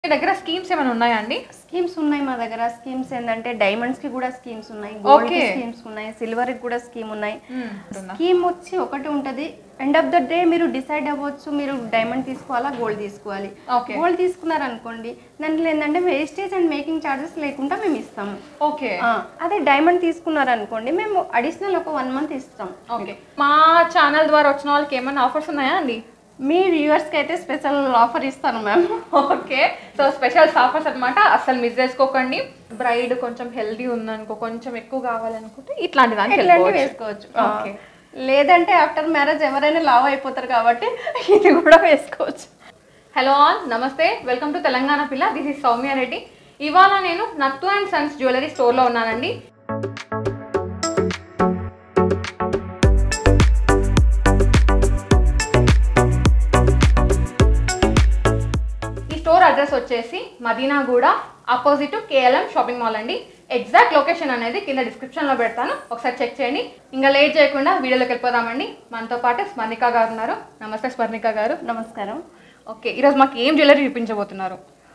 మీ దగ్గర స్కీమ్స్ ఏమైనా ఉన్నాయా అండి స్కీమ్స్ ఉన్నాయి మా దగ్గర స్కీమ్స్ ఏంటంటే డైమండ్స్ కి కూడా స్కీమ్స్ ఉన్నాయి గోల్డ్ కి Okay. స్కీమ్స్ ఉన్నాయి సిల్వర్ కి కూడా స్కీమ్ ఉన్నాయి ఉంటుందా? స్కీమ్ వచ్చి ఒకటి ఉంటది ఎండ్ ఆఫ్ ద డే మీరు డిసైడ్ అవ్వచ్చు మీరు డైమండ్ తీసుకోవాలా గోల్డ్ తీసుకోవాలి Okay. గోల్డ్ తీసుకున్నారు అనుకోండి దాంట్లో ఏంటంటే వేస్టేజ్ అండ్ మేకింగ్ చార్జెస్ లేకుండా మేము ఇస్తాము ఓకే ఆ, అదే డైమండ్ తీసుకున్నారు అనుకోండి మేము అడిషనల్ ఒక వన్ మంత్ ఇస్తాం ఓకే మా ఛానల్ ద్వారా వచ్చిన వాళ్ళకి ఏమైనా ఆఫర్స్ ఉన్నాయా అండి మీ వ్యూవర్స్కి అయితే స్పెషల్ ఆఫర్ ఇస్తాను ma'am okay so special offers అన్నమాట అస్సలు మిస్ చేసుకోకండి బ్రైడ్ కొంచెం హెల్దీ ఉందనుకో కొంచెం ఎక్కువ కావాలనుకుంటే ఇట్లాంటి దానికి ఇట్లాంటివి వెళ్ళిపోవచ్చు. వేసుకోవచ్చు ఆ. ఓకే లేదంటే ఆఫ్టర్ మ్యారేజ్ ఎవరైనా లావ్ అయిపోతారు కాబట్టి ఇది కూడా వేసుకోవచ్చు హలో ఆల్ నమస్తే welcome to Telangana Pilla this is Soumya Reddy ఇవాళ నేను నత్తు అండ్ సన్స్ జ్యువెలరీ స్టోర్లో ఉన్నానండి ఈ స్టోర్ అడ్రస్ వచ్చేసి Madinaguda opposite KLM shopping mall అండి ఎగ్జాక్ట్ లొకేషన్ అనేది కింద డిస్క్రిప్షన్లో పెడతాను ఒకసారి చెక్ చేయండి ఇంకా లేట్ చేయకుండా వీడియోలోకి వెళ్ళిపోదామండి మనతో పాటు స్మర్ణిక గారు ఉన్నారు నమస్తే స్మర్ణిక గారు నమస్కారం ఓకే ఈరోజు మాకు ఏం జ్యువెలరీ చూపించబోతున్నారు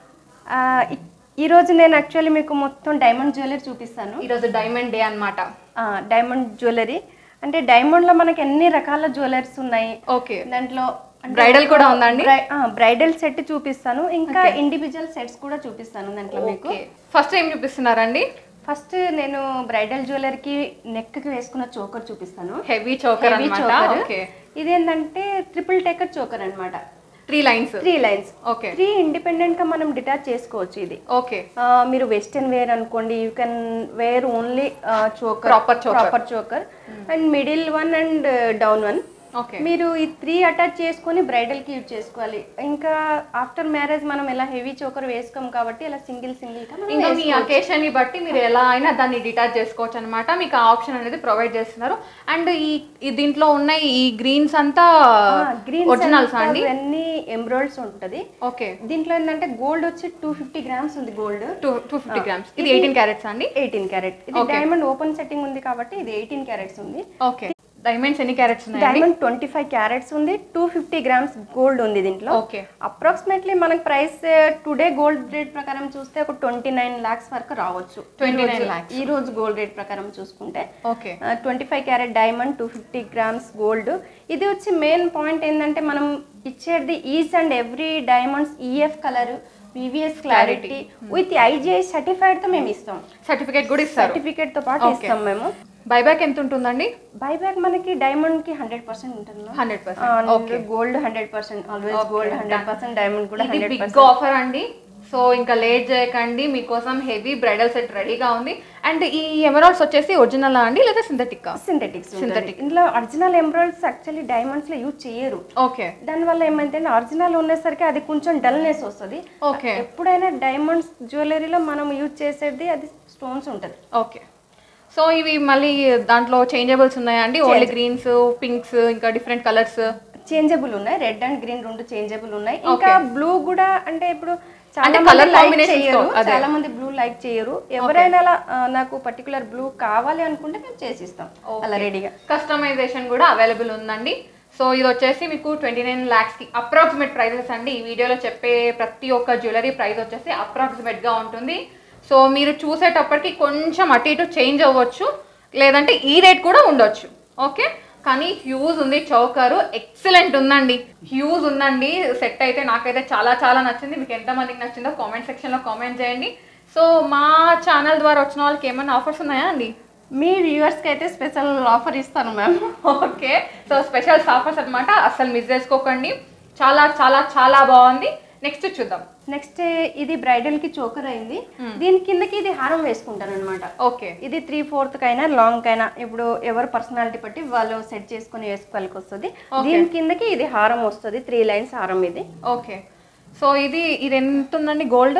ఆ, ఈ- ఈరోజు నేను యాక్చువల్లీ మీకు మొత్తం డైమండ్ జ్యువెలరీ చూపిస్తాను ఈరోజు డైమండ్ డే అన్నమాట ఆ, డైమండ్ జ్యువెలరీ అంటే డైమండ్లో మనకి ఎన్ని రకాల జ్యువెలరీస్ ఉన్నాయి ఓకే దాంట్లో బ్రైడల్ కూడా ఉందా అండి బ్రైడల్ సెట్ చూపిస్తాను ఇంకా ఇండివిజువల్ సెట్స్ కూడా చూపిస్తాను దాంట్లో మీకు ఓకే ఫస్ట్ ఏం చూపిస్తున్నారండి ఫస్ట్ నేను బ్రైడల్ జ్యువెలరీకి నెక్ కి వేసుకున్న చోకర్ చూపిస్తాను హెవీ చోకర్ Heavy అన్నమాట choker. ఓకే ఇదేంటంటే ట్రిపుల్ టేకర్ చోకర్ అన్నమాట three lines three lines okay three independent గా మనం డిటాచ్ చేసుకోవచ్చు ఇది ఓకే ఆ, మీరు వెస్టర్న్ వేర్ అనుకోండి you can wear only choker Proper choker. Proper choker and middle one and down one okay మీరు ఈ త్రీ అటాచ్ చేసుకొని బ్రైడల్ కి యూజ్ చేసుకోవాలి ఇంకా ఆఫ్టర్ మ్యారేజ్ మనం ఎలా హెవీ చోకర్ వేసుకోం కాబట్టి ఇలా సింగిల్ సింగిల్ గా మనం ఇంకా మీ వేసుకోవచ్చు. అకేషన్ ని బట్టి మీరు ఎలా అయినా దాన్ని డిటాచ్ చేసుకోవచ్చు అనమాట మీకు ఆ ఆప్షన్ అనేది ప్రొవైడ్ చేస్తున్నారు అండ్ ఈ ఈ దీంట్లో ఉన్న ఈ గ్రీన్స్ అంతా గ్రీన్ ఒరిజినల్స్ అండి అన్ని ఎంబ్రాయిడ్స్ ఉంటది ఓకే దీంట్లో ఏంటంటే గోల్డ్ వచ్చి టూ ఫిఫ్టీ గ్రామ్స్ ఉంది gold two two fifty grams ఇది ఎయిటీన్ క్యారెట్స్ అండి ఎయిటీన్ క్యారెట్ ఇది డైమండ్ ఓపెన్ సెట్టింగ్ ఉంది కాబట్టి ఇది ఎయిటీన్ క్యారెట్స్ ఉంది ఓకే డైమండ్స్ ఎన్ని క్యారెట్స్ ఉన్నాయి డైమండ్ ట్వంటీ ఫైవ్ క్యారెట్స్ ఉంది టూ ఫిఫ్టీ గ్రామ్స్ గోల్డ్ ఉంది దీంట్లో ఓకే అప్రాక్సిమేట్లీ మనకి ప్రైస్ టుడే గోల్డ్ రేట్ ప్రకారం చూస్తే ఒక ట్వంటీ నైన్ లాక్స్ వరకు రావచ్చు 29 ఈ రోజు- lakhs. ఈ రోజు గోల్డ్ రేట్ ప్రకారం చూసుకుంటే okay twenty five carat diamond two fifty grams gold ఇది వచ్చి మెయిన్ పాయింట్ ఏంటంటే మనం ఇచ్చేది each and every diamonds EF colour VVS clarity with IGI certified తో మేము ఇస్తాం సర్టిఫికేట్ కూడా ఇస్తారు సర్టిఫికేట్ తో పాటు Okay. ఇస్తాం మేము బైబ్యాక్ ఎంత ఉంటుందండి బైబ్యాక్ మనకి డైమండ్ కి హండ్రెడ్ పర్సెంట్ ఉంటుంది hundred percent gold hundred percent always gold hundred percent diamond కూడా ఇది హండ్రెడ్ బిగ్ ఆఫర్ అండి సో ఇంకా లేట్ చేయకండి మీకోసం హెవీ బ్రైడల్ సెట్ రెడీగా ఉంది అండ్ ఈ ఎమరాల్డ్స్ వచ్చేసి ఒరిజినల్ అండి లేదా సింథటిక్ సింథటిక్స్ Synthetic. సింథటిక్ ఇందులో ఒరిజినల్ ఎంబ్రాయిడ్స్ యాక్చువల్లీ డైమండ్స్ లో యూజ్ చేయరు ఓకే దానివల్ల ఏమైందంటే ఒరిజినల్ ఉండేసరికి అది కొంచెం డల్నెస్ వస్తుంది ఓకే ఎప్పుడైనా డైమండ్స్ జ్యువెలరీలో మనం యూజ్ చేసేది అది స్టోన్స్ ఉంటుంది ఓకే సో ఇవి మళ్ళీ దాంట్లో చేంజబుల్స్ ఉన్నాయా అండి ఓన్లీ గ్రీన్స్ పింక్స్ ఇంకా డిఫరెంట్ కలర్స్ చేంజబుల్ ఉన్నాయి రెడ్ అండ్ గ్రీన్ రెండు చేంజబుల్ ఉన్నాయి ఇంకా బ్లూ కూడా అంటే ఇప్పుడు చాలా అంటే మంది colour లైక్ combinations చేయరు తో, అదే. చాలా మంది బ్లూ లైక్ చేయరు ఎవరైనా అలా ఆ, నాకు పర్టికులర్ బ్లూ కావాలి అనుకుంటే మేము చేసిస్తాం అలా రెడీగా కస్టమైజేషన్ కూడా అవైలబుల్ ఉందండి సో ఇది వచ్చేసి మీకు ట్వంటీ నైన్ ల్యాక్స్కి అప్రాక్సిమేట్ ప్రైజెస్ అండి ఈ వీడియోలో చెప్పే ప్రతి ఒక్క జ్యువెలరీ ప్రైస్ వచ్చేసి అప్రాక్సిమేట్గా ఉంటుంది సో మీరు చూసేటప్పటికి కొంచెం అటు ఇటు చేంజ్ అవ్వచ్చు లేదంటే ఈ రేట్ కూడా ఉండొచ్చు ఓకే కానీ హ్యూజ్ ఉంది చౌకరు ఎక్సలెంట్ ఉందండి హ్యూజ్ ఉందండి సెట్ అయితే నాకైతే చాలా చాలా నచ్చింది మీకు ఎంతమందికి నచ్చిందో కామెంట్ సెక్షన్లో కామెంట్ చేయండి సో మా ఛానల్ ద్వారా వచ్చిన వాళ్ళకి ఏమైనా ఆఫర్స్ ఉన్నాయా అండి మీ వ్యూవర్స్కి అయితే స్పెషల్ ఆఫర్ ఇస్తాను ma'am okay so special offers అన్నమాట అస్సలు మిస్ చేసుకోకండి చాలా చాలా చాలా బాగుంది నెక్స్ట్ చూద్దాం నెక్స్ట్ ఇది బ్రైడల్ కి చోకర్ అయింది దీని కిందకి ఇది హారం వేసుకుంటాను అనమాట ఓకే ఇది త్రీ ఫోర్త్ కైనా లాంగ్ కైనా ఇప్పుడు ఎవరు పర్సనాలిటీ బట్టి వాళ్ళు సెట్ చేసుకుని వేసుకోవాలికి వస్తుంది దీని కిందకి ఇది హారం వస్తుంది త్రీ లైన్స్ హారం ఇది ఓకే సో ఇది ఇది ఎంత ఉందండి గోల్డ్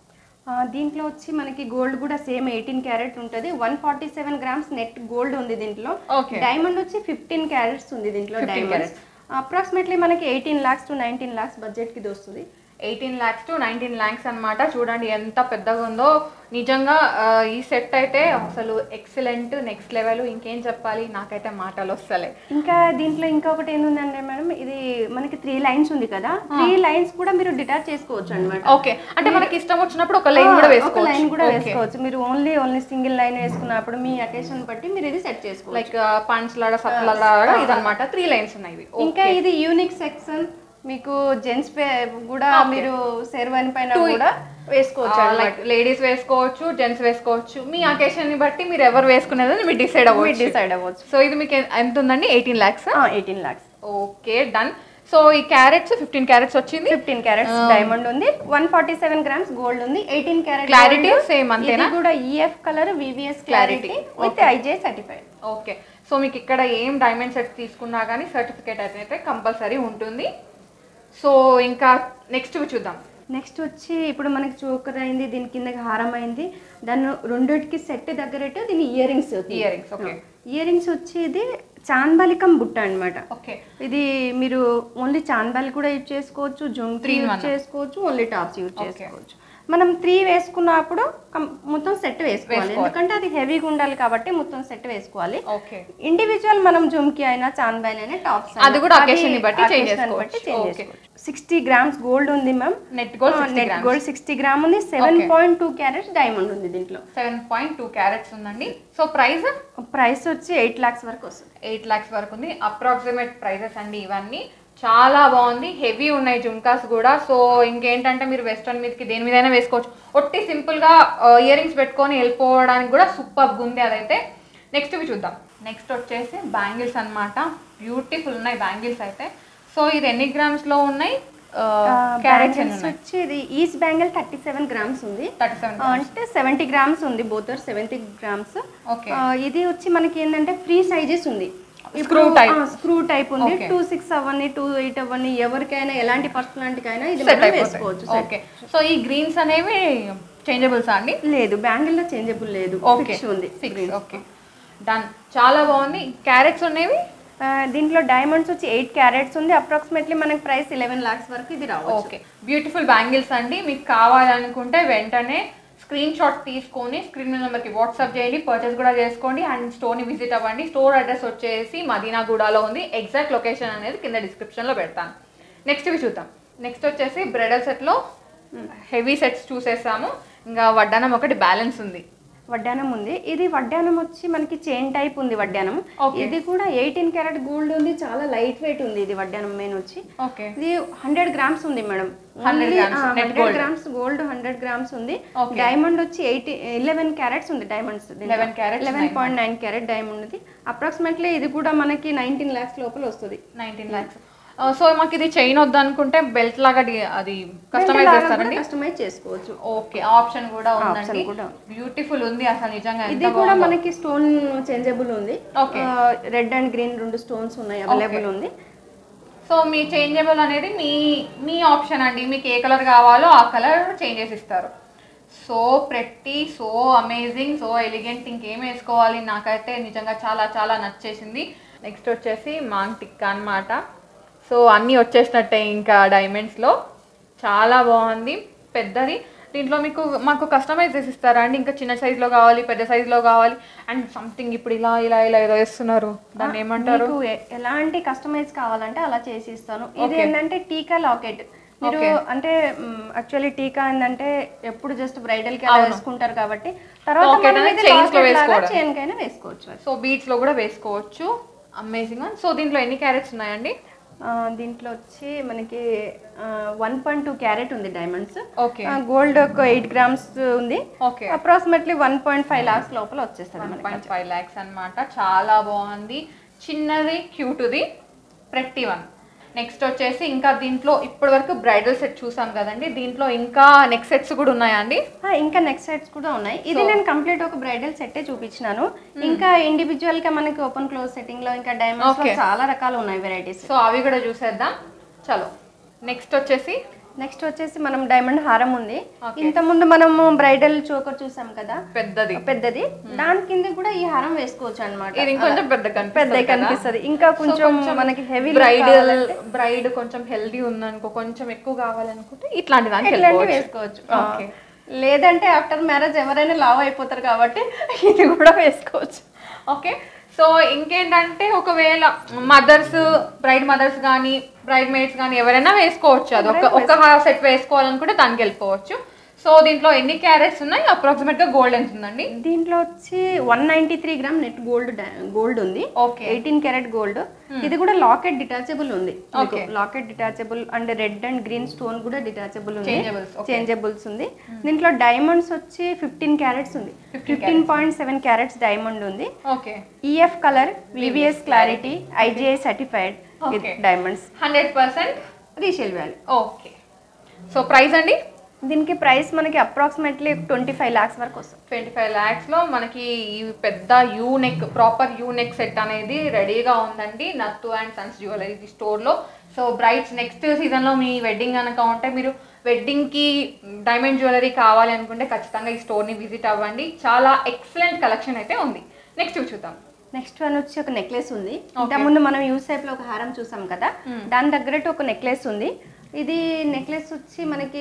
ఆ, దీంట్లో వచ్చి మనకి గోల్డ్ కూడా సేమ్ ఎయిటీన్ క్యారెట్ ఉంటుంది one forty seven grams net gold ఉంది దీంట్లో ఓకే డైమండ్ వచ్చి ఫిఫ్టీన్ క్యారెట్స్ ఉంది దీంట్లో 15 డైమండ్ అప్రాక్సిమేట్లీ మనకి eighteen lakhs to nineteen lakhs budget కి ఇది వస్తుంది eighteen lakhs to nineteen lakhs అన్నమాట చూడండి ఎంత పెద్దగా ఉందో నిజంగా ఆ, ఈ సెట్ అయితే అసలు ఎక్సలెంట్ నెక్స్ట్ లెవెల్ ఇంకేం చెప్పాలి నాకైతే మాటలు వస్తలే ఇంకా దీంట్లో ఇంకొకటి ఏంటంటే మేడం ఇది మనకి త్రీ లైన్స్ ఉంది కదా త్రీ లైన్స్ కూడా మీరు డిటాచ్ చేసుకోవచ్చు అనమాట ఓకే అంటే మనకి ఇష్టం వచ్చినప్పుడు ఒక లైన్ కూడా ఒక వేసుకోవచ్చు లైన్ కూడా వేసుకోవచ్చు మీరు ఓన్లీ ఓన్లీ సింగిల్ లైన్ వేసుకున్నప్పుడు మీ అకేషన్ బట్టి మీరు ఇది సెట్ చేసుకోవచ్చు లైక్ పంచ్ లాగా సత్ల లాగా ఇదన్నమాట త్రీ లైన్స్ ఉన్నాయి ఇవి ఇంకా ఇది యూనిక్ సెక్షన్ మీకు జెంట్స్ కూడా మీరు శర్వాని పైన కూడా వేసుకోవచ్చు లైక్ లేడీస్ వేసుకోవచ్చు జెంట్స్ వేసుకోవచ్చు మీ అకేషన్ ని బట్టి మీరు ఎవరు వేసుకునేదని మీరు డిసైడ్ అవ్వచ్చు డిసైడ్ అవ్వచ్చు సో ఇది మీకు ఎ- ఎంత ఉందండి eighteen lakhs eighteen lakhs okay done so ఈ క్యారెట్స్ ఫిఫ్టీన్ క్యారెట్స్ వచ్చింది ఫిఫ్టీన్ క్యారెట్స్ డైమండ్ ఉంది one forty seven grams gold ఉంది ఎయిటీన్ క్యారెట్ Clarity same అంతేనా? ఇది కూడా EF colour VVS clarity with IJ certified okay so మీకు ఇక్కడ ఏం డైమండ్ సెట్ తీసుకున్నా కానీ సర్టిఫికేట్ అయితే కంపల్సరీ ఉంటుంది సో ఇంకా నెక్స్ట్ చూద్దాం నెక్స్ట్ వచ్చి ఇప్పుడు మనకి చోకర్ అయింది దీని కింద హారం అయింది దాన్ని రెండిటికి సెట్ దగ్గరట్టు దీని earrings earrings okay earrings వచ్చి ఇది చాన్బాలికం బుట్ట అన్నమాట ఓకే ఇది మీరు ఓన్లీ చాన్బాలి కూడా యూజ్ చేసుకోవచ్చు jhumki Three in use one. చేసుకోవచ్చు ఓన్లీ టాప్స్ యూజ్ Okay. చేసుకోవచ్చు మనం త్రీ వేసుకున్నప్పుడు కం- మొత్తం సెట్ వేసుకోవాలి ఎందుకంటే అది హెవీగా ఉండాలి కాబట్టి మొత్తం సెట్ వేసుకోవాలి ఓకే ఇండివిజువల్ మనం జుమ్కి అయినా చాన్బాలి అయినా టాప్స్ అది కూడా occasion ని బట్టి change చేసుకోవచ్చు. Okay. సిక్స్టీ గ్రామ్స్ గోల్డ్ ఉంది ma'am net gold net gold sixty gram ఉంది seven point two carats diamond ఉంది దీంట్లో సెవెన్ పాయింట్ టూ క్యారెట్స్ ఉందండి సో ప్రైస్ ప్రైస్ వచ్చి ఎయిట్ లాక్స్ వరకు వస్తుంది ఎయిట్ ల్యాక్స్ వరకు ఉంది అప్రాక్సిమేట్ ప్రైజెస్ అండి ఇవన్నీ చాలా బాగుంది హెవీ ఉన్నాయి జుంకాస్ కూడా సో ఇంకేంటంటే మీరు వెస్ట్రన్ మీదకి దేని మీదైనా వేసుకోవచ్చు ఒట్టి సింపుల్గా ఇయర్ రింగ్స్ పెట్టుకొని వెళ్ళిపోవడానికి కూడా సూపర్గా ఉంది అదైతే నెక్స్ట్ ఇవి చూద్దాం నెక్స్ట్ వచ్చేసి బ్యాంగిల్స్ అన్నమాట బ్యూటిఫుల్ ఉన్నాయి బ్యాంగిల్స్ అయితే సో ఇది ఎన్ని గ్రామ్స్లో ఉన్నాయి క్యారెట్స్ ఎన్ని బ్యాంగిల్స్ ఉన్నాయి వచ్చి ఇది ఈస్ట్ బ్యాంగిల్ థర్టీ సెవెన్ గ్రామ్స్ ఉంది థర్టీ సెవెన్ అంటే సెవెంటీ గ్రామ్స్ ఉంది బోతర్ సెవెంటీ గ్రామ్స్ ఓకే ఇది వచ్చి మనకి ఏంటంటే ఫ్రీ సైజెస్ ఉంది Screw type. స్క్రూ టైప్ ఉంది Okay. టూ సిక్స్ అవ్వని టూ ఎయిట్ అవ్వని ఎవరికైనా ఎలాంటి పర్సనాలిటీకైనా ఇది సెట్ మనం అయిపోతాయి వేసుకోవచ్చు set. ఓకే సో ఈ గ్రీన్స్ అనేవి చేంజబుల్సా అండి లేదు బ్యాంగిల్ లో చేంజబుల్ లేదు ఓకే ఫిక్స్ ఉంది సిక్స్ ఓకే డన్ చాలా బాగుంది క్యారెట్స్ ఉన్నవి ఆ, దీంట్లో డైమండ్స్ వచ్చి ఎయిట్ క్యారెట్స్ ఉంది అప్రాక్సిమేట్లీ మనకి ప్రైస్ ఇలెవెన్ లాక్స్ వరకు ఇది రావచ్చు ఓకే బ్యూటిఫుల్ బ్యాంగిల్స్ అండి మీకు కావాలనుకుంటే వెంటనే స్క్రీన్ షాట్ తీసుకొని స్క్రీన్ నెంబర్కి వాట్సాప్ చేయండి పర్చేస్ కూడా చేసుకోండి అండ్ స్టోర్ని విజిట్ అవ్వండి స్టోర్ అడ్రస్ వచ్చేసి మదీనాగూడలో ఉంది ఎగ్జాక్ట్ లొకేషన్ అనేది కింద డిస్క్రిప్షన్లో పెడతాను నెక్స్ట్ ఇవి చూద్దాం నెక్స్ట్ వచ్చేసి బ్రైడల్ సెట్లో హెవీ సెట్స్ చూసేసాము ఇంకా వడ్డానం ఒకటి బ్యాలెన్స్ ఉంది వడ్డానం ఉంది ఇది వడ్డానం వచ్చి మనకి చైన్ టైప్ ఉంది వడ్డానం Okay. ఇది కూడా ఎయిటీన్ క్యారెట్ గోల్డ్ ఉంది చాలా లైట్ వెయిట్ ఉంది ఇది వడ్డానం మెయిన్ వచ్చి ఓకే ఇది హండ్రెడ్ గ్రామ్స్ ఉంది madam 100 grams, net hundred gold. Grams gold hundred grams ఉంది Okay. డైమండ్ వచ్చి ఎయిటీ ఇలెవెన్ క్యారెట్స్ ఉంది diamonds 11 carats eleven point nine carat diamond ఉంది అప్రాక్సిమేట్లీ ఇది కూడా మనకి నైన్టీన్ లాక్స్ లోపల వస్తుంది నైన్టీన్ ల్యాక్స్ సో మాకు ఇది చైన్ వద్దనుకుంటే బెల్ట్ లాగా డి- అది కస్టమైజ్ చేస్తారండి కస్టమైజ్ చేసుకోవచ్చు ఓకే ఆప్షన్ కూడా ఉందండి కూడా బ్యూటిఫుల్ ఉంది అసలు నిజంగా ఇది కూడా మనకి స్టోన్ చేంజబుల్ ఉంది Okay. రెడ్ అండ్ గ్రీన్ రెండు స్టోన్స్ ఉన్నాయి అవైలబుల్ ఉంది సో మీ చేంజబుల్ అనేది మీ మీ ఆప్షన్ అండి మీకు ఏ కలర్ కావాలో ఆ కలర్ చేంజ్ చేసి ఇస్తారు so pretty so amazing so elegant ఇంకేం వేసుకోవాలి నాకైతే నిజంగా చాలా చాలా నచ్చేసింది నెక్స్ట్ వచ్చేసి మాంగ్ టిక్కా అనమాట సో అన్నీ వచ్చేసినట్టే ఇంకా డైమండ్స్లో చాలా బాగుంది పెద్దది దీంట్లో మీకు మాకు కస్టమైజ్ చేసి ఇస్తారా అండి ఇంకా చిన్న సైజులో కావాలి పెద్ద సైజులో కావాలి అండ్ సంథింగ్ ఇప్పుడు ఇలా ఇలా ఇలా ఏదో వేస్తున్నారు దాన్ని ఏమంటారు మీకు ఎ- ఎలాంటి కస్టమైజ్ కావాలంటే అలా చేసి ఇస్తాను ఇది ఏంటంటే టీకా లాకెట్ మీరు అంటే యాక్చువల్లీ టీకా ఏంటంటే ఎప్పుడు జస్ట్ బ్రైడల్ కి అలా వేసుకుంటారు కాబట్టి తర్వాత Locket మనం అనేది ఇది chains లో locket లాగా వేసుకోవడం. chain కైనా వేసుకోవచ్చు అది. సో బీట్స్లో కూడా వేసుకోవచ్చు అమేజింగ్ సో దీంట్లో ఎన్ని క్యారెట్స్ ఉన్నాయండి ఆ, దీంట్లో వచ్చి మనకి వన్ పాయింట్ టూ క్యారెట్ ఉంది డైమండ్స్ ఓకే గోల్డ్ ఒక ఎయిట్ గ్రామ్స్ ఉంది okay approximately one point five lakhs లోపల వచ్చేస్తుంది వన్ మనకి పాయింట్ ఫైవ్ ల్యాక్స్ అనమాట చాలా బాగుంది చిన్నది క్యూట్ది ప్రతి వన్ నెక్స్ట్ వచ్చేసి ఇంకా దీంట్లో ఇప్పటి వరకు బ్రైడల్ సెట్ చూసాం కదండి దీంట్లో ఇంకా నెక్స్ట్ సెట్స్ కూడా ఉన్నాయా అండి ఆ, ఇంకా నెక్స్ట్ సెట్స్ కూడా ఉన్నాయి ఇది నేను కంప్లీట్ ఒక బ్రైడల్ సెట్టే చూపించినాను ఇంకా ఇండివిజువల్ గా మనకి ఓపెన్ క్లోజ్ సెట్టింగ్ లో ఇంకా డైమండ్స్ Okay. చాలా రకాలు ఉన్నాయి వెరైటీస్ సో అవి కూడా చూసేద్దాం చలో నెక్స్ట్ వచ్చేసి నెక్స్ట్ వచ్చేసి మనం డైమండ్ హారం ఉంది Okay. ఇంత ముందు మనము బ్రైడల్ చోకర్ చూసాం కదా పెద్దది పెద్దది దాని కింద కూడా ఈ హారం వేసుకోవచ్చు అనమాట ఇది ఇంకొంచెం పెద్ద పెద్ద కనిపిస్తుంది ఇంకా కొంచెం మనకి హెవీ బ్రైడల్ బ్రైడ్ కొంచెం హెల్దీ ఉందనుకో కొంచెం ఎక్కువ కావాలనుకుంటే ఇట్లాంటి దానికి ఇట్లాంటివి వెళ్ళిపోవచ్చు. వేసుకోవచ్చు Okay. ఆ, లేదంటే ఆఫ్టర్ మ్యారేజ్ ఎవరైనా లావ్ అయిపోతారు కాబట్టి ఇది కూడా వేసుకోవచ్చు ఓకే సో ఇంకేంటంటే ఒకవేళ మదర్స్ బ్రైడ్ మదర్స్ కానీ బ్రైడ్ మేడ్స్ కానీ ఎవరైనా వేసుకోవచ్చు అది ఒక ఒక సెట్ వేసుకోవాలనుకుంటే దానికి వెళ్ళిపోవచ్చు సో దీంట్లో ఎన్ని క్యారెట్స్ ఉన్నాయి అప్రాక్సిమేట్ గా గోల్డ్ ఎంత ఉందండి దీంట్లో వచ్చి one ninety three gram net gold gold ఉంది ఓకే ఎయిటీన్ క్యారెట్ గోల్డ్ ఇది కూడా లాకెట్ డిటాచబుల్ ఉంది Okay. Locket detachable and red and green stone కూడా డిటాచబుల్ ఉంది Changeables, okay. చేంజబుల్స్ ఉంది దీంట్లో డైమండ్స్ వచ్చి ఫిఫ్టీన్ క్యారెట్స్ ఉంది fifteen point seven carats diamond ఉంది okay EF colour VVS clarity IGI certified Okay. Diamonds hundred percent resale value okay so price అండి దీనికి price మనకి అప్రాక్సిమేట్లీ ట్వంటీ ఫైవ్ లాక్స్ వరకు వస్తుంది ట్వంటీ ఫైవ్ ల్యాక్స్లో మనకి ఈ పెద్ద U neck proper U neck set అనేది రెడీగా ఉందండి నత్తు అండ్ సన్స్ జ్యువెలరీ స్టోర్లో సో బ్రైట్స్ నెక్స్ట్ సీజన్లో మీ వెడ్డింగ్ కనుక ఉంటే మీరు వెడ్డింగ్కి డైమండ్ జ్యువెలరీ కావాలి అనుకుంటే ఖచ్చితంగా ఈ స్టోర్ని విజిట్ అవ్వండి చాలా ఎక్సలెంట్ కలెక్షన్ అయితే ఉంది నెక్స్ట్ చూద్దాం నెక్స్ట్ వన్ వచ్చి ఒక నెక్లెస్ ఉంది ఇంతకుముందు మనం యూస్ టైప్ లో ఒక హారం చూసాం కదా దాని దగ్గరట్టు ఒక నెక్లెస్ ఉంది ఇది నెక్లెస్ వచ్చి మనకి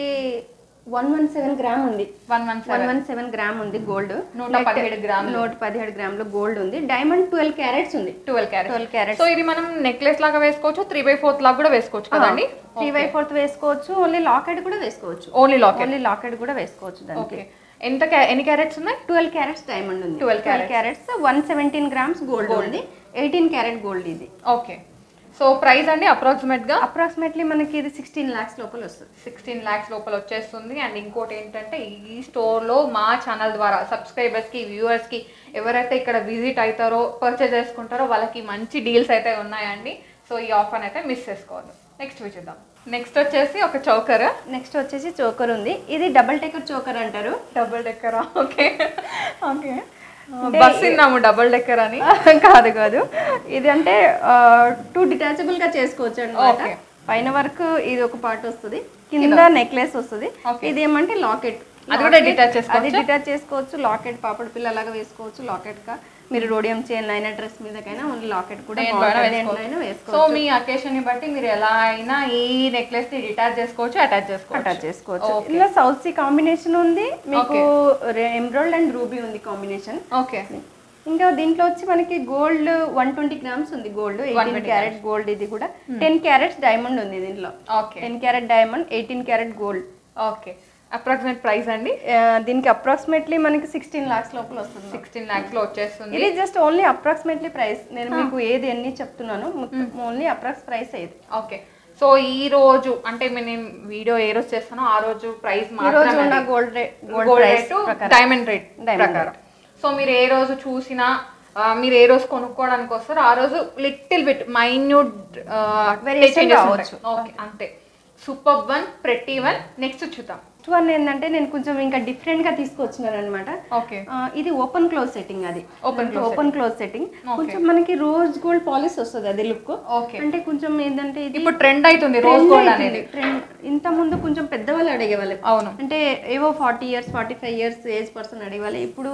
వన్ వన్ సెవెన్ గ్రామ్ ఉంది one one one one seven gram ఉంది గోల్డ్ నూట పదిహేడు గ్రాములు. నూట పదిహేడు గ్రాములు గోల్డ్ ఉంది డైమండ్ ట్వెల్వ్ క్యారెట్స్ ఉంది ట్వెల్వ్ క్యారెట్ 12 carats. సో ఇది మనం నెక్లెస్ లాగా వేసుకోవచ్చు త్రీ బై ఫోర్త్ లాగా కూడా వేసుకోవచ్చు కదండి త్రీ బై ఫోర్త్ వేసుకోవచ్చు ఓన్లీ లాకెట్ కూడా వేసుకోవచ్చు ఓన్లీ లాకెట్ ఓన్లీ లాకెట్ కూడా వేసుకోవచ్చు దానికి ఓకే ఎంత ca- ఎన్ని క్యారెట్స్ ఉన్నాయి ట్వెల్వ్ క్యారెట్స్ డైమండ్ ఉంది 12 carats. Carats one seventeen grams gold ఉంది ఎయిటీన్ క్యారెట్ గోల్డ్ ఇది ఓకే సో ప్రైస్ అండి అప్రాక్సిమేట్ గా అప్రాక్సిమేట్లీ మనకి ఇది సిక్స్టీన్ లాక్స్ లోపల వస్తుంది సిక్స్టీన్ ల్యాక్స్ లోపల వచ్చేస్తుంది అండ్ ఇంకోటి ఏంటంటే ఈ స్టోర్లో మా ఛానల్ ద్వారా సబ్స్క్రైబర్స్కి వ్యూవర్స్కి ఎవరైతే ఇక్కడ విజిట్ అవుతారో పర్చేజ్ చేసుకుంటారో వాళ్ళకి మంచి డీల్స్ అయితే ఉన్నాయండి సో ఈ ఆఫర్ అయితే మిస్ చేసుకోవద్దు నెక్స్ట్ చూద్దాం నెక్స్ట్ వచ్చేసి ఒక చౌకర్ నెక్స్ట్ వచ్చేసి చోకర్ ఉంది ఇది డబల్ టెకర్ చోకర్ అంటారు డబుల్ డెక్కరా ఓకే ఓకే బస్ విన్నాము డబుల్ డెక్కర్ అని కాదు కాదు ఇది అంటే టూ డిటాచబుల్ గా చేసుకోవచ్చు అనమాట Okay. పైన వరకు ఇది ఒక పార్ట్ వస్తుంది కింద నెక్లెస్ వస్తుంది Okay. ఇది ఏమంటే లాకెట్ అది కూడా detach చేసుకోవచ్చా? అది డిటాచ్ చేసుకోవచ్చు లాకెట్ పాపడి పిల్లలాగా వేసుకోవచ్చు లాకెట్ గా మీరు రోడియం చైన్ అయినా డ్రెస్ మీదకైనా ఓన్లీ లాకెట్ కూడా దేంట్లో అయినా బాగుంటుంది. వేసుకోవచ్చు. దేంట్లో అయినా సో వేసుకోవచ్చు మీ అకేషన్ ని బట్టి మీరు ఎలా అయినా ఈ నెక్లెస్ ని డిటాచ్ చేసుకోవచ్చు అటాచ్ చేసుకోవచ్చు అటాచ్ చేసుకోవచ్చు Okay. ఇందులో సౌత్ సీ కాంబినేషన్ ఉంది మీకు ఎమ్రాయిడ్ అండ్ రూబీ ఉంది కాంబినేషన్ ఓకే ఇంకా దీంట్లో వచ్చి మనకి గోల్డ్ వన్ ట్వంటీ గ్రామ్స్ ఉంది గోల్డ్ ఎయిటీన్ క్యారెట్ గోల్డ్ ఇది కూడా టెన్ క్యారెట్స్ డైమండ్ ఉంది దీంట్లో okay ten carat diamond eighteen carat gold okay approximate price అండి దీనికి అప్రాక్సిమేట్లీ మనకి సిక్స్టీన్ లాక్స్ లోపల వస్తుంది సిక్స్టీన్ ల్యాక్స్ లో వచ్చేస్తుంది ఇది జస్ట్ ఓన్లీ అప్రాక్సిమేట్లీ ప్రైస్ నేను మీకు ఏది ఎన్ని చెప్తున్నాను ఓన్లీ అప్రాక్స్ ప్రైస్ ఇది ఓకే సో ఈ రోజు అంటే నేను వీడియో ఏ రోజు చేస్తానో ఆ రోజు ప్రైస్ ఈ రోజు ఉన్న gold rate gold gold price rate diamond rate Diamond ప్రకారం సో మీరు ఏ రోజు చూసినా ఆ, మీరు ఏ రోజు కొనుక్కోవడానికి వస్తారో ఆ రోజు లిటిల్ బిట్ మైన్యూట్ Variation రావచ్చు. ఓకే అంతే super one pretty one next చూద్దాం నెక్స్ట్ వన్ ఏంటంటే నేను కొంచెం ఇంకా డిఫరెంట్ గా తీసుకొచ్చినాను అనమాట ఓకే ఇది ఓపెన్ క్లోజ్ సెట్టింగ్ అది Open ఓపెన్ క్లోజ్ సెట్టింగ్ కొంచెం మనకి రోజ్ గోల్డ్ పాలిష్ వస్తుంది అది లుక్ ఓకే అంటే కొంచెం ఏంటంటే ఇది ఇప్పుడు ట్రెండ్ అవుతుంది రోజ్ గోల్డ్ అనేది ట్రెండ్ ఇంత ముందు కొంచెం పెద్దవాళ్ళు అడిగేవాళ్ళు అవును అంటే ఏవో forty years forty five years age person అడిగేవాళ్ళు ఇప్పుడు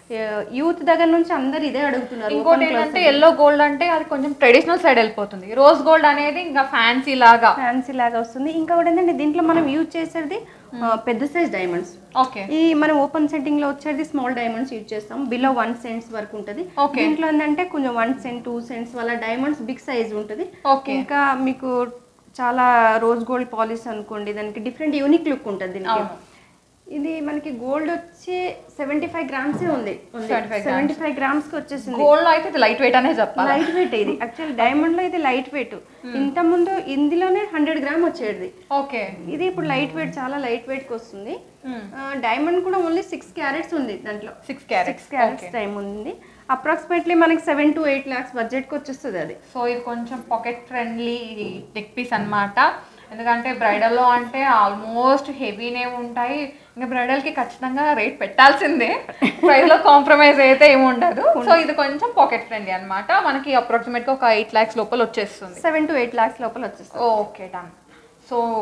యూత్ దగ్గర నుంచి అందరు ఇదే అడుగుతున్నారు ఇంకోటి ఏంటంటే ఎల్లో గోల్డ్ అంటే అది కొంచెం ట్రెడిషనల్ సైడ్ వెళ్ళిపోతుంది రోజ్ గోల్డ్ అనేది ఇంకా ఫ్యాన్సీ లాగా ఫ్యాన్సీ లాగా వస్తుంది ఇంకా కూడా ఏంటంటే దీంట్లో మనం యూజ్ చేసేది ఆ, పెద్ద సైజ్ డైమండ్స్ ఓకే ఈ మనం ఓపెన్ సెట్టింగ్ లో వచ్చేది స్మాల్ డైమండ్స్ యూజ్ చేస్తాం బిలో వన్ సెంట్స్ వరకు ఉంటుంది Okay. దీంట్లో ఏంటంటే కొంచెం వన్ సెంట్ టూ సెంట్స్ వాళ్ళ డైమండ్స్ బిగ్ సైజ్ ఉంటుంది ఓకే ఇంకా మీకు చాలా రోజ్ గోల్డ్ పాలిష్ అనుకోండి దానికి డిఫరెంట్ యూనిక్ లుక్ ఉంటుంది దీనికి అవును. ఇది మనకి గోల్డ్ వచ్చి సెవెంటీ ఫైవ్ గ్రామ్స్ ఉంది 75 సెవెంటీ ఫైవ్ గ్రామ్స్ కి వచ్చేసింది గోల్డ్ లో అయితే ఇది లైట్ వెయిట్ అనే చెప్పాలి లైట్ వెయిట్ ఇది యాక్చువల్ డైమండ్ లో ఇది లైట్ వెయిట్ ఇంత ముందు ఇందులోనే హండ్రెడ్ గ్రామ్ వచ్చేది ఓకే ఇది ఇప్పుడు లైట్ వెయిట్ చాలా లైట్ వెయిట్ కి వస్తుంది డైమండ్ కూడా ఓన్లీ సిక్స్ క్యారెట్స్ ఉంది దాంట్లో six carats six carats time ఉంది అప్రాక్సిమేట్లీ మనకి seven to eight lakhs budget కి వచ్చేస్తుంది అది సో ఇది కొంచెం పాకెట్ ఫ్రెండ్లీ నెక్ పీస్ అన్నమాట ఎందుకంటే బ్రైడల్లో అంటే ఆల్మోస్ట్ హెవీనే ఉంటాయి ఇంకా బ్రైడల్కి ఖచ్చితంగా రేట్ పెట్టాల్సిందే ప్రైస్లో కాంప్రమైజ్ అయితే ఏమి ఉండదు సో ఇది కొంచెం పాకెట్ ఫ్రెండ్లీ అన్నమాట మనకి అప్రాక్సిమేట్గా ఒక ఎయిట్ ల్యాక్స్ లోపల వచ్చేస్తుంది సెవెన్ టు ఎయిట్ లాక్స్ లోపల వచ్చేస్తుంది ఓకే డన్ సో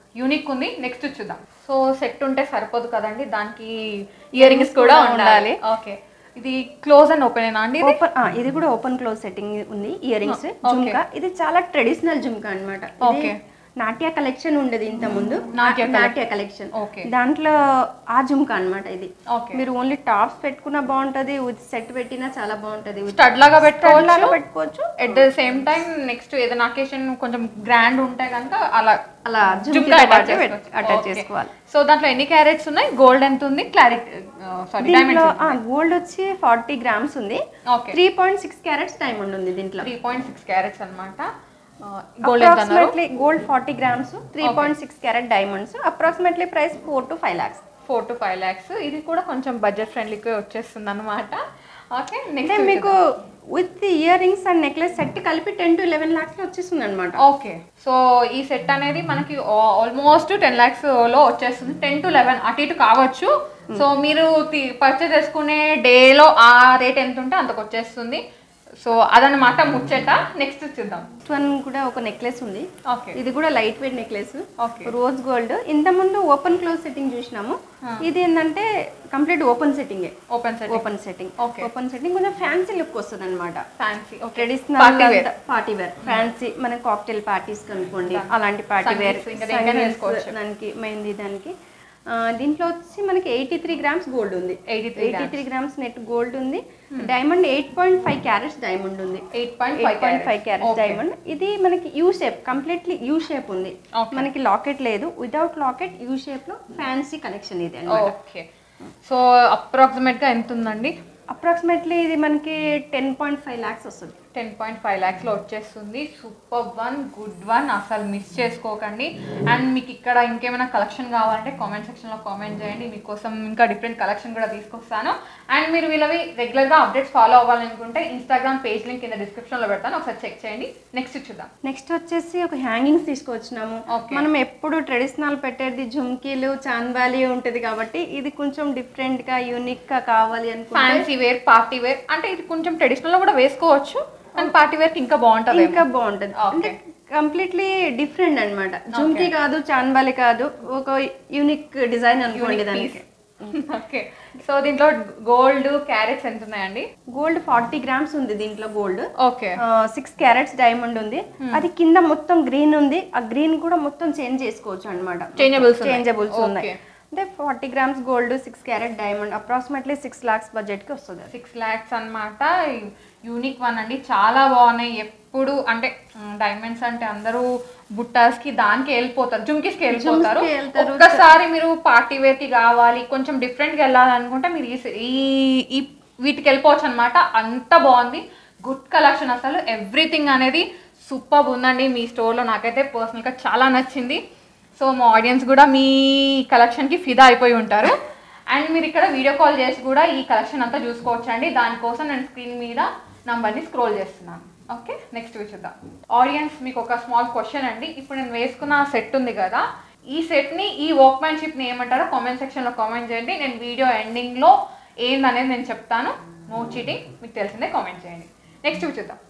యూనిక్ ఉంది నెక్స్ట్ చూద్దాం సో సెట్ ఉంటే సరిపోదు కదండి దానికి ఇయర్ రింగ్స్ కూడా ఉండాలి ఓకే ఇది క్లోజ్ అండ్ ఓపెన్ అండి ఇది ఓపెన్ ఇది కూడా ఓపెన్ క్లోజ్ సెట్టింగ్ ఉంది ఇయర్ రింగ్స్ జుమ్కా ఇది చాలా ట్రెడిషనల్ జుమ్కా అనమాట Okay. నాట్య కలెక్షన్ ఉండేది ఇంత ముందు నాట్య నాట్య కలెక్షన్ ఓకే దాంట్లో ఆ జుమ్కా అన్నమాట ఇది ఓకే మీరు ఓన్లీ టాప్స్ పెట్టుకున్నా బాగుంటది విత్ సెట్ పెట్టినా చాలా బాగుంటది with స్టడ్ లాగా పెట్టుకోవచ్చు లాగా పెట్టుకోవచ్చు at the same time next ఏదైనా అకేషన్ కొంచెం గ్రాండ్ ఉంటే కనుక అలా అలా జుమ్కా జుమ్కా అటాచ్ అటాచ్ చేసుకోవాలి సో దాంట్లో ఎన్ని క్యారెట్స్ ఉన్నాయి గోల్డ్ ఎంత ఉంది క్లారిటీ సారీ దీంట్లో డైమండ్స్ గోల్డ్ వచ్చి ఫార్టీ గ్రామ్స్ ఉంది okay three point six carats diamond ఉంది దీంట్లో త్రీ పాయింట్ సిక్స్ క్యారెట్స్ అనమాట గోల్డ్ ఎంత అన్నారు approximately gold forty grams three point six carat diamonds approximately price four to five lakhs four to five lakhs ఇది కూడా కొంచెం బడ్జెట్ ఫ్రెండ్లీకి వచ్చేస్తుంది అనమాట ఓకే అంటే నెక్స్ట్ మీకు with earrings and necklace set కలిపి టెన్ టు లెవెన్ లాక్స్ వచ్చేస్తుంది అనమాట ఓకే సో ఈ సెట్ అనేది మనకి ఆల్మోస్ట్ టెన్ ల్యాక్స్ లో వచ్చేస్తుంది టెన్ టు లెవెన్ అటు ఇటు కావచ్చు సో మీరు పర్చేస్ చేసుకునే డేలో ఆ రేట్ ఎంత ఉంటే అంతకు వచ్చేస్తుంది సో అదనమాట ముచ్చట నెక్స్ట్ చూద్దాం వన్ కూడా ఒక నెక్లెస్ ఉంది ఓకే ఇది కూడా light weight necklace okay rose gold ఇంత ముందు ఓపెన్ క్లోజ్ సెట్టింగ్ చూసినాము ఇది ఏంటంటే complete open setting open set open setting Okay. Open setting కొంచెం ఫ్యాన్సీ లుక్ వస్తుంది అనమాట fancy okay traditional Party wear. Party wear fancy మన కాక్టైల్ పార్టీస్ కనుకోండి అలాంటి పార్టీ వేర్ సంగీత్ ఇంకా దేనికైనా వేసుకోవచ్చు. దానికి మెహందీ దానికి ఆ, దీంట్లో వచ్చి మనకి ఎయిటీ త్రీ గ్రామ్స్ గోల్డ్ ఉంది 83 eighty three grams net gold ఉంది diamond eight point five carats diamond ఉంది eight point eight point five five carats diamond ఇది మనకి U shape completely U shape ఉంది Okay. మనకి లాకెట్ లేదు వితౌట్ లాకెట్ యూ షేప్ లో fancy collection ఇది అన్నమాట ఓకే సో అప్రాక్సిమేట్ గా ఎంత ఉందండి అప్రాక్సిమేట్లీ ఇది మనకి టెన్ పాయింట్ ఫైవ్ లాక్స్ వస్తుంది టెన్ పాయింట్ ఫైవ్ ల్యాక్స్లో వచ్చేస్తుంది సూపర్ వన్ గుడ్ వన్ అసలు మిస్ చేసుకోకండి అండ్ మీకు ఇక్కడ ఇంకేమైనా కలెక్షన్ కావాలంటే కామెంట్ సెక్షన్లో కామెంట్ చేయండి మీకోసం ఇంకా డిఫరెంట్ కలెక్షన్ కూడా తీసుకొస్తాను అండ్ మీరు వీళ్ళవి రెగ్యులర్గా అప్డేట్స్ ఫాలో అవ్వాలనుకుంటే ఇన్స్టాగ్రామ్ పేజ్ లింక్ కింద డిస్క్రిప్షన్లో పెడతాను ఒకసారి చెక్ చేయండి నెక్స్ట్ చూద్దాం నెక్స్ట్ వచ్చేసి ఒక హ్యాంగింగ్స్ తీసుకొచ్చినాము Okay. మనం ఎప్పుడు ట్రెడిషనల్ పెట్టేది జుమ్కీలు చాందాలి ఉంటుంది కాబట్టి ఇది కొంచెం డిఫరెంట్ గా యూనిక్ గా కావాలి అనుకుంటే ఫ్యాన్సీ వేర్ పార్టీ వేర్ అంటే ఇది కొంచెం ట్రెడిషనల్ కూడా వేసుకోవచ్చు అండ్ పార్టీ వేర్కి ఇంకా బాగుంటుంది ఇంకా బాగుంటుంది Okay. అంటే కంప్లీట్లీ డిఫరెంట్ అన్నమాట జుమ్కీ కాదు చాందాలి కాదు ఒక యూనిక్ డిజైన్ అనుకోండి దానికి ఓకే సో దీంట్లో గోల్డ్ క్యారెట్స్ ఎంత ఉన్నాయండి గోల్డ్ ఫార్టీ గ్రామ్స్ ఉంది దీంట్లో gold okay six carats diamond ఉంది అది కింద మొత్తం గ్రీన్ ఉంది ఆ గ్రీన్ కూడా మొత్తం చేంజ్ చేసుకోవచ్చు అనమాట Changeables ఉన్నాయి. చేంజబుల్స్ ఉన్నాయి Okay. అంటే forty grams gold six carat diamond approximately six lakhs budget కి వస్తుంది అది. సిక్స్ ల్యాక్స్ అన్నమాట యూనిక్ వన్ అండి చాలా బాగున్నాయి ఎప్పుడు అంటే డైమండ్స్ అంటే అందరూ బుట్టాస్ కి దానికి వెళ్ళిపోతారు జుమ్కీస్కి వెళ్ళిపోతారు జుమ్కీస్కి వెళ్తారు. ఒక్కసారి మీరు పార్టీ వేర్ కి కావాలి కొంచెం డిఫరెంట్ గా వెళ్ళాలనుకుంటే మీరు ఈ- ఈ ఈ వీటికి వెళ్ళిపోవచ్చు అనమాట అంత బాగుంది గుడ్ కలెక్షన్ అసలు ఎవ్రీథింగ్ అనేది సూపర్ ఉందండి మీ స్టోర్లో నాకైతే పర్సనల్గా చాలా నచ్చింది సో మా ఆడియన్స్ కూడా మీ కలెక్షన్కి ఫిదా అయిపోయి ఉంటారు అండ్ మీరు ఇక్కడ వీడియో కాల్ చేసి కూడా ఈ కలెక్షన్ అంతా చూసుకోవచ్చు అండి దానికోసం నేను స్క్రీన్ మీద నంబర్ని స్క్రోల్ చేస్తున్నాను ఓకే నెక్స్ట్ చూద్దాం ఆడియన్స్ మీకు ఒక స్మాల్ క్వశ్చన్ అండి ఇప్పుడు నేను వేసుకున్న సెట్ ఉంది కదా ఈ సెట్ని ఈ వర్క్మ్యాన్షిప్ని ఏమంటారో కామెంట్ సెక్షన్లో కామెంట్ చేయండి నేను వీడియో ఎండింగ్లో ఏందనేది నేను చెప్తాను నో చీటింగ్ మీకు తెలిసిందే కామెంట్ చేయండి నెక్స్ట్ చూద్దాం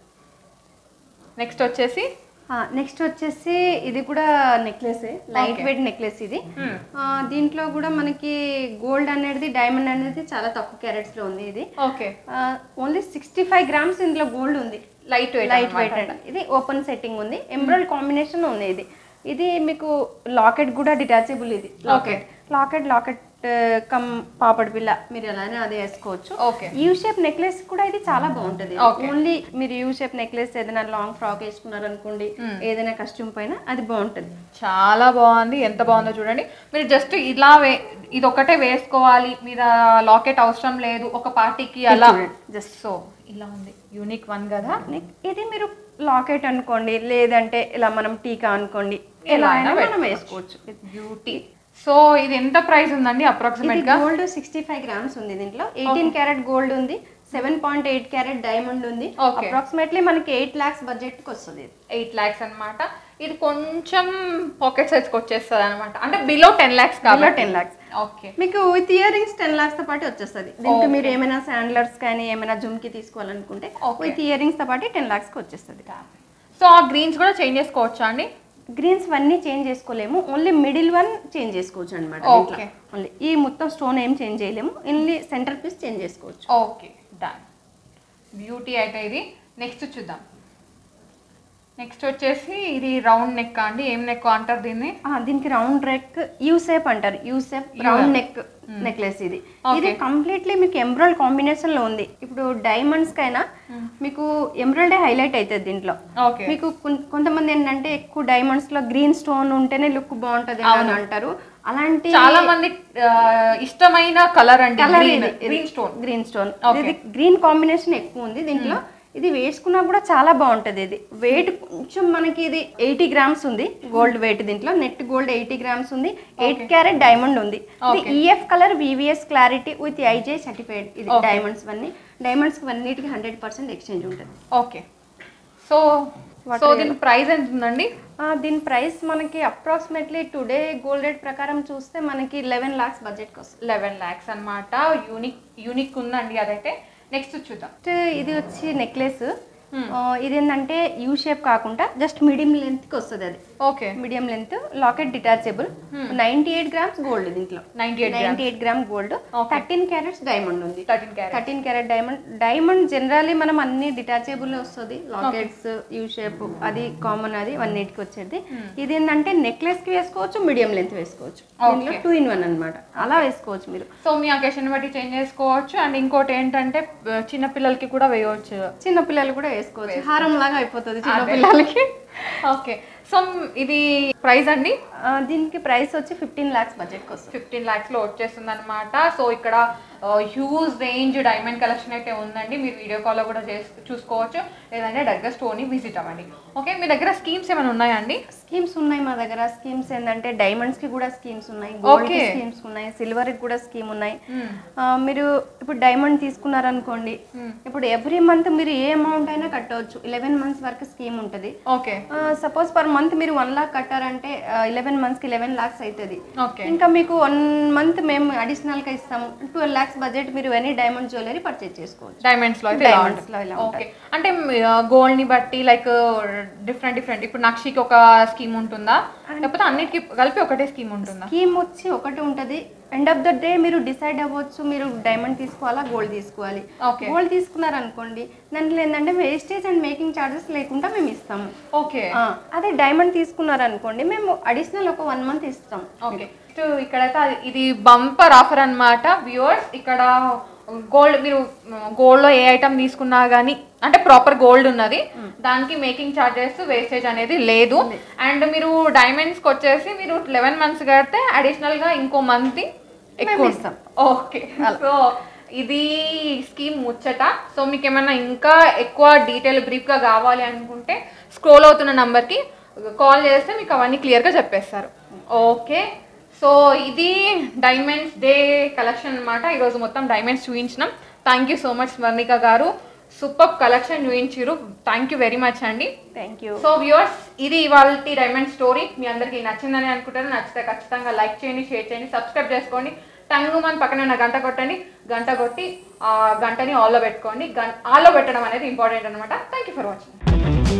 నెక్స్ట్ వచ్చేసి నెక్స్ట్ వచ్చేసి ఇది కూడా necklace light Okay. Weight necklace ఇది Hmm. ఆ, దీంట్లో కూడా మనకి గోల్డ్ అనేది డైమండ్ అనేది చాలా తక్కువ క్యారెట్స్ లో ఉంది ఇది okay only sixty five grams ఇందులో గోల్డ్ ఉంది లైట్ వెయిట్ లైట్ వెయిట్ అండి ఇది ఓపెన్ సెట్టింగ్ ఉంది ఎంబ్రాయిడ్ కాంబినేషన్ ఉంది ఇది ఇది మీకు లాకెట్ కూడా డిటాచబుల్ ఇది లాకెట్ లాకెట్ లాకెట్ కమ్ పాపడ్ పిల్ల మీరు ఎలానే అదే వేసుకోవచ్చు ఓకే యూ షేప్ నెక్లెస్ కూడా ఇది చాలా బాగుంటది Okay. ఓన్లీ మీరు యూ షేప్ నెక్లెస్ ఏదైనా లాంగ్ ఫ్రాక్ వేసుకున్నారు అనుకోండి ఏదైనా కస్ట్యూమ్ పైన అది బాగుంటది చాలా బాగుంది ఎంత బాగుందో చూడండి మీరు జస్ట్ ఇలా వే ఇది ఒకటే వేసుకోవాలి మీద లాకెట్ అవసరం లేదు ఒక పార్టీకి అలా జస్ట్ సో ఇలా ఉంది యూనిక్ వన్ కదా నెక్- ఇది మీరు లాకెట్ అనుకోండి లేదంటే ఇలా మనం టీకా అనుకోండి ఎలా ఎలా అయినా అయినా మనం వేసుకోవచ్చు బ్యూటీ సో ఇది ఎంత ప్రైస్ ఉందండి అప్రాక్సిమేట్ ఇది గా గోల్డ్ సిక్స్టీ ఫైవ్ గ్రామ్స్ ఉంది దీంట్లో ఎయిటీన్ క్యారెట్ గోల్డ్ ఉంది seven point eight carat diamond ఉంది Okay. అప్రాక్సిమేట్లీ మనకి ఎయిట్ లాక్స్ బడ్జెట్ కి వస్తుంది ఇది. ఎయిట్ ల్యాక్స్ అన్నమాట ఇది కొంచెం పాకెట్ సైజ్కి వచ్చేస్తుంది అనమాట అంటే బిలో టెన్ ల్యాక్స్ కాబట్టి టెన్ లాక్స్ ఓకే మీకు with earrings ten lakhs తో పాటు వచ్చేస్తుంది దీనికి మీరు ఏమైనా శాండ్లర్స్ కానీ ఏమైనా జుమ్కి తీసుకోవాలనుకుంటే Okay. విత్ ఇయర్ రింగ్స్ తో పాటు టెన్ లాక్స్ కి వచ్చేస్తుంది సో ఆ గ్రీన్స్ కూడా చేంజ్ చేసుకోవచ్చా అండి గ్రీన్స్ అన్నీ చేంజ్ చేసుకోలేము ఓన్లీ మిడిల్ వన్ చేంజ్ చేసుకోవచ్చు అనమాట Okay. ఓన్లీ ఈ మొత్తం స్టోన్ ఏం చేంజ్ చేయలేము ఓన్లీ సెంటర్ పీస్ చేంజ్ చేసుకోవచ్చు ఓకే డన్ బ్యూటీ అయితే ఇది నెక్స్ట్ చూద్దాం నెక్స్ట్ వచ్చేసి ఇది రౌండ్ నెక్ అండి ఏం నెక్ అంటారు దీన్ని ఆ, దీనికి రౌండ్ నెక్ యూ షేప్ అంటారు U shape round neck necklace ఇది ఇది కంప్లీట్లీ మీకు ఎమ్రాయిడ్ కాంబినేషన్ లో ఉంది ఇప్పుడు డైమండ్స్ కైనా మీకు ఎమ్రాయిడే హైలైట్ అవుతుంది దీంట్లో ఓకే మీకు కొన్- కొంతమంది ఏంటంటే ఎక్కువ డైమండ్స్ లో గ్రీన్ స్టోన్ ఉంటేనే లుక్ బాగుంటది అని అంటారు అలాంటి చాలా మంది ఆ, ఇష్టమైన కలర్ అండి కలర్ గ్రీన్ ఇది గ్రీన్ స్టోన్ గ్రీన్ స్టోన్ ఇది గ్రీన్ కాంబినేషన్ ఎక్కువ ఉంది దీంట్లో ఇది వేసుకున్నా కూడా చాలా బాగుంటది ఇది వెయిట్ కొంచెం మనకి ఇది ఎయిటీ గ్రామ్స్ ఉంది గోల్డ్ వెయిట్ దీంట్లో నెట్ గోల్డ్ ఎయిటీ గ్రామ్స్ ఉంది ఎయిట్ క్యారెట్ డైమండ్ ఉంది ఇది EF colour VVS clarity with IJ certified ఇది డైమండ్స్ అన్ని డైమండ్స్ అన్నిటికి హండ్రెడ్ పర్సెంట్ ఎక్స్చేంజ్ ఉంటుంది ఓకే సో సో దీని ప్రైస్ ఎంత ఉందండి ఆ, దీని ప్రైస్ మనకి అప్రాక్సిమేట్లీ టుడే గోల్డ్ రేట్ ప్రకారం చూస్తే మనకి లెవెన్ లాక్స్ బడ్జెట్కి వస్తుంది లెవెన్ ల్యాక్స్ అన్నమాట యూనిక్ యూనిక్ ఉందండి అదైతే నెక్స్ట్ చూద్దాం నెక్స్ట్ ఇది వచ్చి నెక్లెస్ ఇది ఏంటంటే యూ షేప్ కాకుండా జస్ట్ మీడియం లెంత్కి వస్తుంది అది okay medium length locket detachable ninety eight grams gold దీంట్లో ninety eight ninety eight gram gold thirteen carats diamond ఉంది thirteen carat thirteen carat diamond diamond generally మనం అన్ని డిటాచబుల్ వస్తుంది లాకెట్స్ యూ షేప్ అది common అది వన్నిటికి వచ్చేది ఇది ఏంటంటే నెక్లెస్ కి వేసుకోవచ్చు మీడియం లెంత్ వేసుకోవచ్చు దీంట్లో టూ ఇన్ వన్ అన్నమాట అలా వేసుకోవచ్చు మీరు సో మీ అకేషన్ బట్టి చేంజ్ చేసుకోవచ్చు అండ్ ఇంకోటి ఏంటంటే ఆ, చిన్న పిల్లలకి కూడా వేయవచ్చు చిన్న పిల్లలు కూడా వేసుకోవచ్చు హారం లాగా అయిపోతుంది చిన్న పిల్లలకి ఓకే సో ఇది ప్రైస్ అండి ఆ, దీనికి ప్రైస్ వచ్చి ఫిఫ్టీన్ లాక్స్ బడ్జెట్కి వస్తుంది ఫిఫ్టీన్ ల్యాక్స్లో వచ్చేస్తుంది అనమాట సో ఇక్కడ హ్యూజ్ రేంజ్ డైమండ్ కలెక్షన్ అయితే ఉందండి మీరు వీడియో కాల్లో కూడా చేసి చూసుకోవచ్చు లేదంటే డైరెక్ట్గా స్టోర్ని విజిట్ అవ్వండి ఓకే మీ దగ్గర స్కీమ్స్ ఏమైనా ఉన్నాయా అండి స్కీమ్స్ ఉన్నాయి మా దగ్గర స్కీమ్స్ ఏంటంటే డైమండ్స్ కి కూడా స్కీమ్స్ ఉన్నాయి గోల్డ్ కి Okay. స్కీమ్స్ ఉన్నాయి సిల్వర్ కి కూడా స్కీమ్ ఉన్నాయి ఆ, మీరు ఇప్పుడు డైమండ్ తీసుకున్నారనుకోండి ఇప్పుడు ఎవ్రీ మంత్ మీరు ఏ అమౌంట్ అయినా కట్టవచ్చు ఇలెవెన్ మంత్స్ వరకు స్కీమ్ ఉంటుంది ఓకే సపోజ్ పర్ మంత్ మీరు వన్ లాక్ కట్టారంటే ఇలెవెన్ మంత్స్ కి ఇలెవెన్ లాక్స్ అవుతుంది ఓకే ఇంకా మీకు వన్ మంత్ మేము అడిషనల్ గా ఇస్తాము ట్వెల్వ్ లాక్స్ బడ్జెట్ మీరు ఎనీ డైమండ్ జ్యువెలరీ పర్చేజ్ చేసుకోవచ్చు డైమండ్స్ లో అయితే ఇలా Diamonds ఉంటుంది. లో ఇలా ఓకే అంటే గోల్డ్ ని బట్టి లైక్ డిఫరెంట్ డిఫరెంట్ ఇప్పుడు నక్షికి ఒక స్కీమ్ ఉంటుందా లేకపోతే అన్నిటికీ కలిపి ఒకటే స్కీమ్ ఉంటుందా స్కీమ్ వచ్చి ఒకటి ఉంటుంది ఎండ్ ఆఫ్ ద డే మీరు డిసైడ్ అవ్వచ్చు మీరు డైమండ్ తీసుకోవాలా గోల్డ్ తీసుకోవాలి Okay. గోల్డ్ తీసుకున్నారనుకోండి దాంట్లో ఏంటంటే వేస్టేజ్ అండ్ మేకింగ్ ఛార్జెస్ లేకుండా మేము ఇస్తాము ఓకే ఆ, అదే డైమండ్ తీసుకున్నారనుకోండి మేము అడిషనల్ ఒక వన్ మంత్ ఇస్తాం ఓకే సో ఇక్కడైతే అది- ఇది బంపర్ ఆఫర్ అన్నమాట వ్యూవర్స్ ఇక్కడ గోల్డ్ మీరు గోల్డ్ లో ఏ ఐటమ్ తీసుకున్నా కానీ అంటే ప్రాపర్ గోల్డ్ ఉన్నది దానికి మేకింగ్ చార్జెస్ వేస్టేజ్ అనేది లేదు అండ్ మీరు డైమండ్స్కి వచ్చేసి మీరు లెవెన్ మంత్స్ కడితే అడిషనల్ గా ఇంకో మంత్ ఎక్కువ మేము ఇస్తాం ఓకే సో ఇది స్కీమ్ ముచ్చట సో మీకు ఏమైనా ఇంకా ఎక్కువ డీటెయిల్ బ్రీఫ్గా కావాలి అనుకుంటే స్క్రోల్ అవుతున్న నంబర్కి కాల్ చేస్తే మీకు అవన్నీ క్లియర్గా చెప్పేస్తారు ఓకే సో ఇది డైమండ్స్ డే కలెక్షన్ అనమాట ఈరోజు మొత్తం డైమండ్స్ చూపించినాం thank you so much Swarnika గారు సూపర్ కలెక్షన్ చూపించారు థ్యాంక్ యూ వెరీ మచ్ అండి థ్యాంక్ యూ సో వ్యూవర్స్ ఇది ఇవాళ డైమండ్ స్టోరీ మీ అందరికీ నచ్చిందని అనుకుంటాను నచ్చితే ఖచ్చితంగా లైక్ చేయండి షేర్ చేయండి సబ్స్క్రైబ్ చేసుకోండి టంగు మన పక్కన ఉన్న గంట కొట్టండి గంట కొట్టి ఆ గంటని ఆల్లో పెట్టుకోండి గం ఆల్లో పెట్టడం అనేది ఇంపార్టెంట్ అనమాట థ్యాంక్ యూ ఫర్ వాచింగ్